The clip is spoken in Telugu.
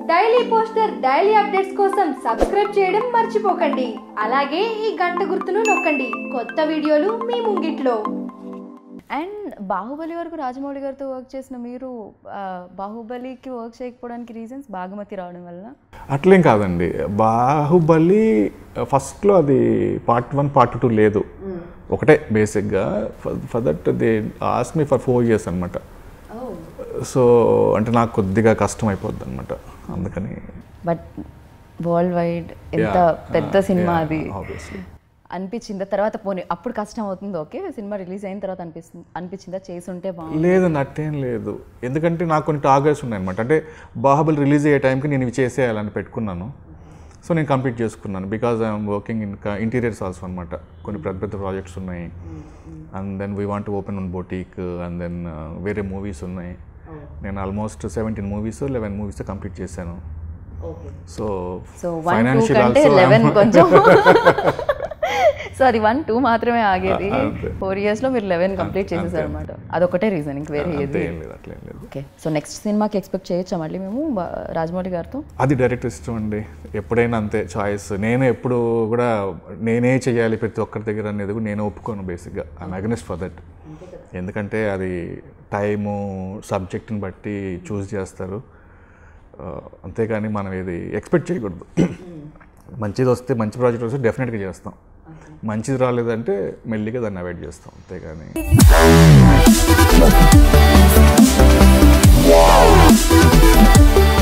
డైలీ పోస్టర్ డైలీ అప్డేట్స్ కోసం సబ్స్క్రైబ్ చేయడం మర్చిపోకండి అలాగే ఈ గంట గుర్తును నొక్కండి కొత్త వీడియోలు మీ ముంగిట్లో అండ్ బాహుబలి వరకు రాజమౌళి గారితో వర్క్ చేసిన మీరు ఆ, బాహుబలికి వర్క్ చేయకపోవడానికి రీజన్స్ బాగుమతి రావడం వల్ల అట్లేం కాదండి బాహుబలి ఫస్ట్లో అది పార్ట్ వన్ పార్ట్ టూ లేదు ఒకటే బేసిక్గా for that they ask me for four years అనమాట సో అంటే నాకు కొద్దిగా కష్టం అయిపోద్ది అనమాట అందుకని బట్ వరల్డ్ వైడ్ ఎంత పెద్ద సినిమా అది ఆబ్వియస్లీ అనిపించిందా తర్వాత పోనీ అప్పుడు కష్టం అవుతుంది ఓకే సినిమా రిలీజ్ అయిన తర్వాత అనిపిస్తుంది అనిపించిందా చేసి ఉంటే బాగుంది లేదండి అట్టేం లేదు ఎందుకంటే నాకు కొన్ని టార్గెట్స్ ఉన్నాయన్నమాట అంటే బాహుబలి రిలీజ్ అయ్యే టైంకి నేను ఇవి చేసేయాలని పెట్టుకున్నాను సో నేను కంప్లీట్ చేసుకున్నాను because I'm working in interiors also అనమాట కొన్ని పెద్ద పెద్ద ప్రాజెక్ట్స్ ఉన్నాయి and then we want open one boutique and then వేరే మూవీస్ ఉన్నాయి నేను almost seventeen movies eleven movies complete చేశాను సో సో వన్ టూ కంటే లెవెన్ కొంచెం సో అది వన్ టూ మాత్రమే ఆగేది అంతే. ఫోర్ ఇయర్స్లో మీరు లెవెన్ కంప్లీట్ చేసేసారు అనమాట అదొకటే రీజన్ ఇంక వేరే ఏది అంతే ఏం లేదు అట్లేం లేదు ఓకే సో నెక్స్ట్ సినిమాకి ఎక్స్పెక్ట్ చేయొచ్చా మళ్ళీ మేము బా- రాజమౌళి గారితో అది డైరెక్ట్ ఇష్టం అండి ఎప్పుడైనా అంతే చాయిస్ నేను ఎప్పుడు కూడా నేనే చేయాలి ప్రతి ఒక్కరి దగ్గర అనేది కూడా నేను ఒప్పుకోను బేసిక్గా ఐమ్ అగనెస్ట్ ఫర్ దట్ ఎందుకంటే అది టైము సబ్జెక్ట్ని బట్టి చూస్ చేస్తారు ఆ, అంతేగాని మనం ఇది ఎక్స్పెక్ట్ చేయకూడదు మంచిది వస్తే మంచి ప్రాజెక్ట్ వస్తే డెఫినెట్గా చేస్తాం మంచిది రాలేదంటే మెల్లిగా దాన్ని అవాయిడ్ చేస్తాం అంతేగాని Wow.